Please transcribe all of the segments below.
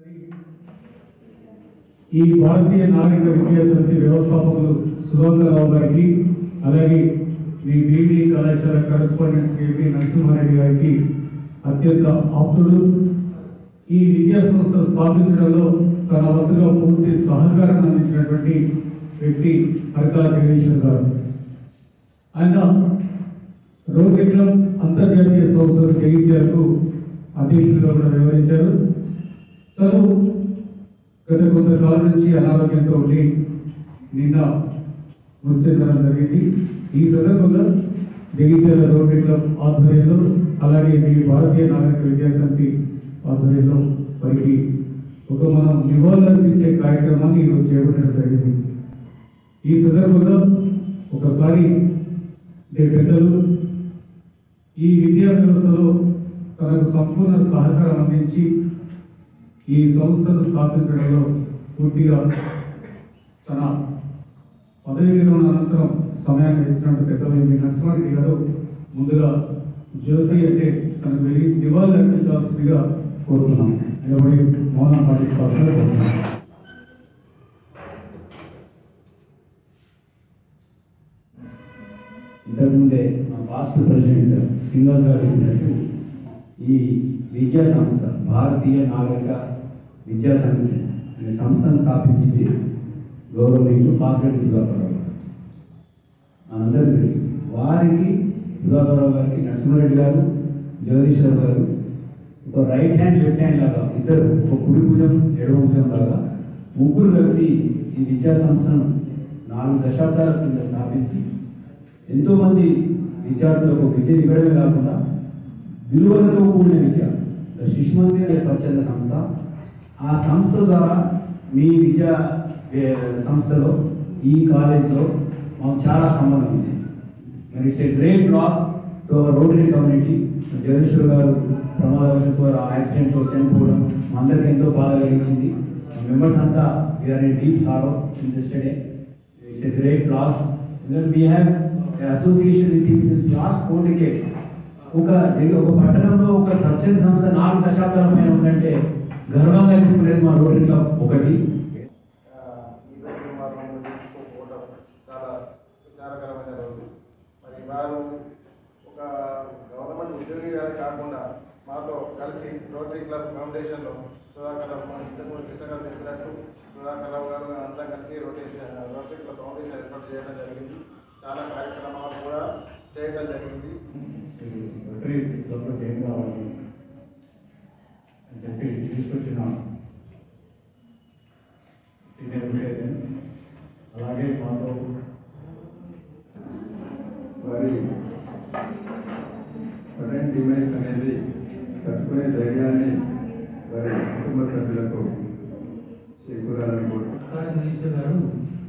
ఈ భారతీయ నాగరిక విద్యా సమితి వ్యవస్థాపకులు సుధాకర్రావు గారికి అలాగే మీ బీబీ కళాశాల కరెస్పాండెంట్ శ్రీ నరసింహారెడ్డి గారికి అత్యంత ఆప్తుడు ఈ విద్యా సంస్థ స్థాపించడంలో తన వంతుగా పూర్తి సహకారం అందించినటువంటి వ్యక్తి హరికాల జగదీశ్వర్ గారు ఆయన రోటరీ క్లబ్ అంతర్జాతీయ సంస్థల జగిత్యాలకు అధ్యక్షులుగా కూడా వివరించారు తను గత కొంతకాలం నుంచి అనారోగ్యంతో ఉండి నిన్న మృతి చెందడం జరిగింది ఈ సందర్భంగా జగిత్యాల రోటరీ క్లబ్ ఆధ్వర్యంలో అలాగే మీ భారతీయ నాగరిక విద్యా సమితి ఆధ్వర్యంలో వారికి ఒక మనం నివాళులర్పించే కార్యక్రమాన్ని ఈరోజు చేపట్టడం జరిగింది ఈ సందర్భంగా ఒకసారి అంటే పెద్దలు ఈ విద్యా వ్యవస్థలో తనకు సంపూర్ణ సహకారం అందించి ఈ సంస్థను స్థాపించడంలో పూర్తిగా తన పదవి విరమణ అనంతరం సమయాన్ని ఇచ్చినట్టు పెద్దలైంది నరసింహారెడ్డి గారు ముందుగా జ్యోతి అంటే తనకు వెళ్ళి నివాళులు అర్పించాల్సిందిగా కోరుతున్నాం నిలబడి మౌనం పాటించాల్సిందిగా కోరుతున్నాం ఇంతకుముందే మా పాస్ట్ ప్రెసిడెంట్ శ్రీనివాస్ గారు చెప్పినట్టు ఈ విద్యా సంస్థ భారతీయ నాగరిక విద్యా సమితి అనే సంస్థను స్థాపించింది గౌరవనీయులు కాసిరెడ్డి సుధాకర్ రావు గారు మనందరికీ తెలుసు వారికి సుధాకర్ రావు గారికి నరసింహారెడ్డి గారు జగదీశ్వర్ గారు ఒక రైట్ హ్యాండ్ లెఫ్ట్ హ్యాండ్ లాగా ఇద్దరు ఒక కుడి భుజం ఎడమ భుజం లాగా ముగ్గురు కలిసి ఈ విద్యా సంస్థను నాలుగు దశాబ్దాల కింద స్థాపించి ఎంతో మంది విద్యార్థులకు విద్య ఇవ్వడమే కాకుండా విలువలతో కూడిన విద్య శిశుమంది అనే స్వచ్ఛంద సంస్థ ఆ సంస్థ ద్వారా మీ విద్యా ఏ, సంస్థలో ఈ కాలేజ్లో మాకు చాలా సంబంధం ఉంది మరి it's a great loss to our Rotary community Jagadishwar గారు ప్రమాదవశంతో ఆ యాక్సిడెంట్తో చనిపోవడం మా అందరికి ఎంతో బాధ కలిగించింది మెంబర్స్ అంతా we are in deep sorrow since yesterday it's a great loss we have association with him since last four decades ఒక జగ- ఒక పట్టణంలో ఒక స్వచ్ఛంద సంస్థ నాలుగు దశాబ్దాల పైన ఉందంటే గర్వంగా చెప్పుకునేది మా రోటరీ క్లబ్ ఒకటి ఆ, ఈ రోజు మాత్రం తీసుకోకపోవడం చాలా విచారకరమైన రోజు మరి వారు ఒక గవర్నమెంట్ ఉద్యోగిగా కాకుండా మాతో కలిసి రోటరీ క్లబ్ ఫౌండేషన్లో సుధాకర్ రావు మన ఇంతకు కృష్ణగారు చెప్పినట్టు సుధాకర్ రావు గారు అందరం కలిసి రోటేషన్ రోటరీ క్లబ్ ఫౌండేషన్ ఏర్పాటు చేయడం జరిగింది చాలా కార్యక్రమాలు కూడా చేయడం జరిగింది రోటరీ క్లబ్లో ఏం కావాలి అని చెప్పి తీసుకొచ్చిన సీనియర్ ప్రెసిడెంట్ అలాగే మాతో మరి సడన్ డిమైస్ అనేది తట్టుకునే ధైర్యాన్ని వారి కుటుంబ సభ్యులకు చేకూరాలని కోరుకుంటున్నాను జగదీశ్వర్ గారు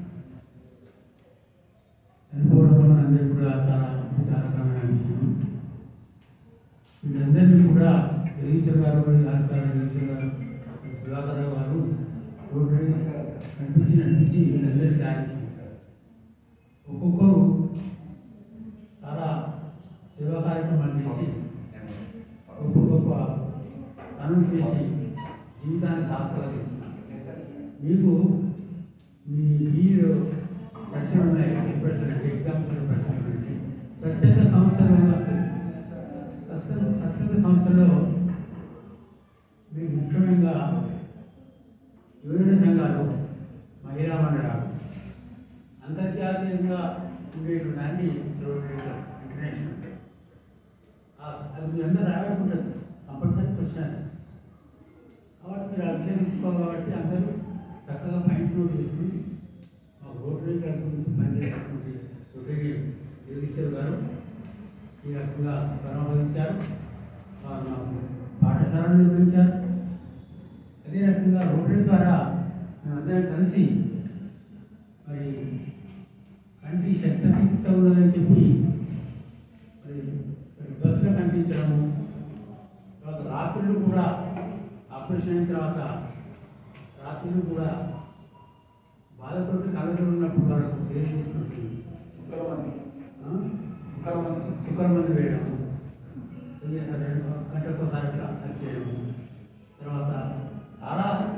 చనిపోవడం వల్ల అందరికీ కూడా చాలా విచారకరమైన విషయం వీళ్ళందరినీ కూడా జగదీశ్వర్ గారు ఆర్కార జగదీశ్వర్ గారు సుధాకర్ రావు గారు రోడ్డు నడిపించి నడిపించి వీళ్ళందరికీ ఆడించారు ఒక్కొక్కరు చాలా సేవా కార్యక్రమాలు చేసి గొప్ప గొప్ప పనులు చేసి జీవితాన్ని సార్థకత చేస్తున్నారు మీకు మీ మీరు ప్రశ్నలు ఉన్నాయి ఏ ప్రశ్నలు అంటే ఎగ్జామ్స్ ప్రశ్నలు ఉన్నాయి స్వచ్ఛంద సంస్థలు వస్తాయి స్వచ్ఛంద స్వచ్ఛంద సంస్థలో మీకు ముఖ్యంగా యువజన సంఘాలు మహిళా మండలాలు అంతర్జాతీయంగా ఉండేటువంటి రోటరీ క్లబ్ ఇంటర్నేషనల్ ఆ- అది మీ అందరూ రావాల్సి ఉంటుంది కంపల్సరీ క్వశ్చన్ అది. కాబట్టి మీరు ఆ విషయం తీసుకోవాలి కాబట్టి అందరూ చక్కగా పాయింట్స్ నోట్ చేసుకుని మా రోటరీ క్లబ్ గురించి పనిచేసినటువంటి రోటరీ జగదీశ్వర్ గారు ఈ రకంగా పరామర్శించారు వారు మాకు పాఠశాలను నిర్వహించారు అదే రకంగా రోటరీ ద్వారా మేమందరం కలిసి మరి కంటి శస్త్రచికిత్స ఉన్నదని చెప్పి మరి మరి బస్సులో కనిపించడము తర్వాత రాత్రులు కూడా ఆపరేషన్ అయిన తర్వాత రాత్రులు కూడా బాధతోటి కలగలు ఉన్నప్పుడు వాళ్ళకు సేవ చేస్తుంటుంది శుక్రమంది వేయడం ఇది రెండు గంటకోసారి అట్లా అది చేయడం తర్వాత చాలా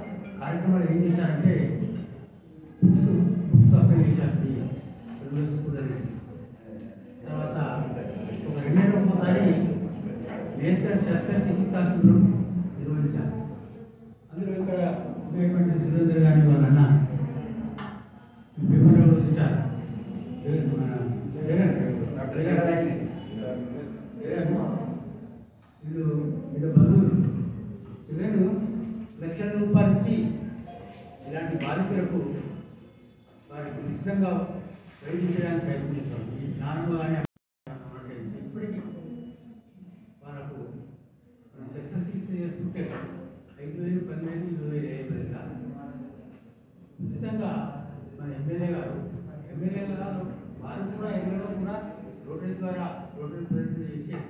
అంటే బుక్స్ బుక్స్ అప్లై చేశాను ఫ్రీ ప్రైవేట్ స్కూల్ అని తర్వాత ఒక రెండేళ్ళు ఒక్కోసారి నేత్ర శస్త్రచికిత్సాసులు నిర్వహించాను అందులో ఇక్కడ ఉండేటువంటి సురేందర్ గారిని వాళ్ళ అన్న పేపర్లో చూశారు జగన్ మన జగన్ జగన్ జగన్ వీళ్ళు వీళ్ళ బంధువులు జగన్ లక్షల రూపాయలు ఇచ్చి ఇలాంటి బాధితులకు వారికి ఉచితంగా వైద్యం చేయడానికి ప్రయత్నం చేస్తాం ఈ జ్ఞానం కానీ ఇప్పటికీ వాళ్ళకు మనం శస్త్రచికిత్స చేసుకుంటే ఐదు వేలు పదివేలు ఇరవై వేలు ఐదు వేలు కాదు ఉచితంగా మన ఎమ్మెల్యే గారు ఎమ్మెల్యే గారు వారు కూడా ఎమ్మెల్యే కూడా రోటరీ ద్వారా రోటరీ ప్రజలు చేసే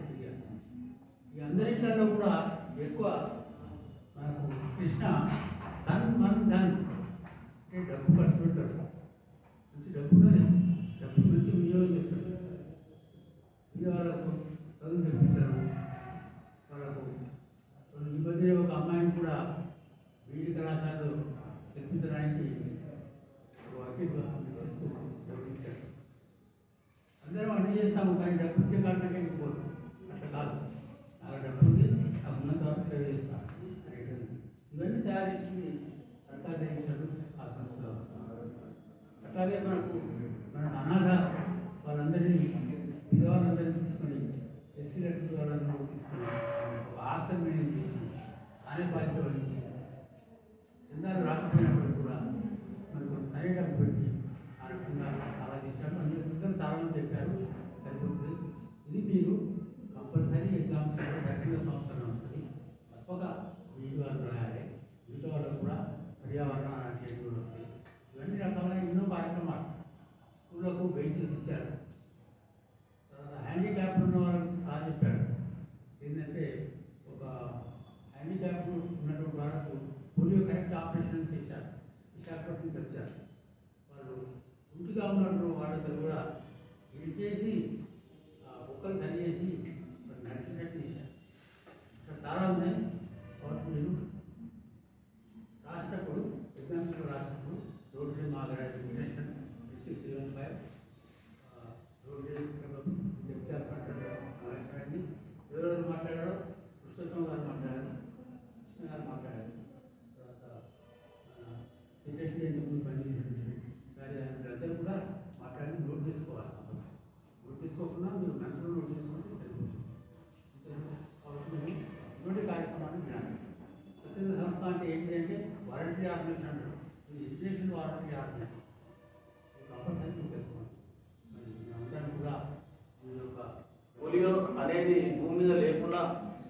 ఈ అందరిలో కూడా ఎక్కువ మనకు కృష్ణ ధన్ మన్ ధన్ అంటే డబ్బు ఖర్చు పెడతాడు మంచి డబ్బు ఉన్నది డబ్బు మంచి వినియోగం చేస్తాడు ఇది వాళ్ళకు చదువు తెప్పించడం వాళ్ళకు వాళ్ళు ఈ మధ్య ఒక అమ్మాయిని కూడా బీఈడి కళాశాలలో చెప్పించడానికి వకీల్ మిస్సెస్కు డబ్బు ఇచ్చాడు అందరం అన్ని చేస్తాము కానీ డబ్బు ఇచ్చే కారణంగా పోదు అట్లా కాదు నాకు డబ్బు ఉంది నాకు ఉన్నంత వరకు సేవ చేస్తాను అనేటువంటి ఇవన్నీ తయారు చేసింది సర్కార్ చేశాడు ఆ సంస్థలో అట్లాగే మనకు మన అనాథ వాళ్ళందరినీ విధవాళ్ళందరినీ తీసుకొని ఎస్సీ రెడ్డి వాళ్ళందరినీ తీసుకొని ఒక ఆశ్రమం మేనేజ్ చేసి ఆయన బాధ్యత వహించి చందాలు రాకపోయినప్పుడు కూడా మనకు తనే డబ్బు పెట్టి ఆ రకంగా చాలా చేశారు అందులో ఇద్దరు చాలా మంది చెప్పారు సరిపోతుంది ఇది మీరు కంపల్సరీ ఎగ్జామ్స్ సెకండ్ సంవత్సరం వస్తుంది తప్పక వీటి వాళ్ళు రాయాలి మిగతా వాళ్ళకు కూడా పర్యావరణ అలాంటివి కూడా వస్తాయి ఇవన్నీ రకాలైన ఎన్నో కార్యక్రమాలు స్కూళ్ళకు బెంచెస్ ఇచ్చారు తర్వాత హ్యాండిక్యాప్ ఉన్న వాళ్ళకి సార్ చెప్పారు ఏంటంటే ఒక హ్యాండిక్యాప్ ఉన్నటువంటి వాళ్ళకు పోలియో కరెక్ట్ ఆపరేషన్ చేశారు విశాఖపట్నం నుంచి వచ్చారు వాళ్ళు ఇంటిగా ఉన్నటువంటి వాళ్ళతో కూడా ఇది చేసి ఆ బుక్కలు సరి చేసి మరి నడిచినట్టు చేశారు ఇక్కడ చాలా ఉన్నాయి కాబట్టి మీరు రాసినప్పుడు ఎగ్జామ్స్లో రాసినప్పుడు రోడ్డు మాగరాజ్ ఇన్విటేషన్ డిస్ట్రిక్ట్ సెవెన్ ఫైవ్ రోడ్డు జగ్జాల్ మాట్లాడారు ఎవరెవరు మాట్లాడారో పురుషోత్తం గారు మాట్లాడారు కృష్ణ గారు మాట్లాడారు తర్వాత మన సెక్రటరీ ఎందుకు పనిచేసినటువంటి సరే అందరూ కూడా మాట్లాడి నోట్ చేసుకోవాలి నోట్ చేసుకోకుండా మీరు మనసులో నోట్ చేసుకుంటే సరిపోతుంది కాబట్టి మేము ఇటువంటి కార్యక్రమాన్ని వినాలి స్వచ్ఛంద సంస్థ అంటే ఏంటి అంటే వారంటీ ఆర్గనైజేషన్ అంటారు ఇది ఎడ్యుకేషన్ వారంటీ ఆర్గనైజేషన్ ఇది కంపల్సరీ చూపేసుకోండి మరి అందరం కూడా మీ యొక్క పోలియో అనేది భూమి మీద లేకుండా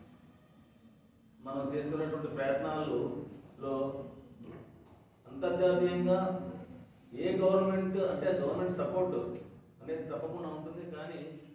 మనం చేస్తున్నటువంటి ప్రయత్నాలలో అంతర్జాతీయంగా ఏ గవర్నమెంట్ అంటే గవర్నమెంట్ సపోర్ట్ అనేది తప్పకుండా ఉంటుంది కానీ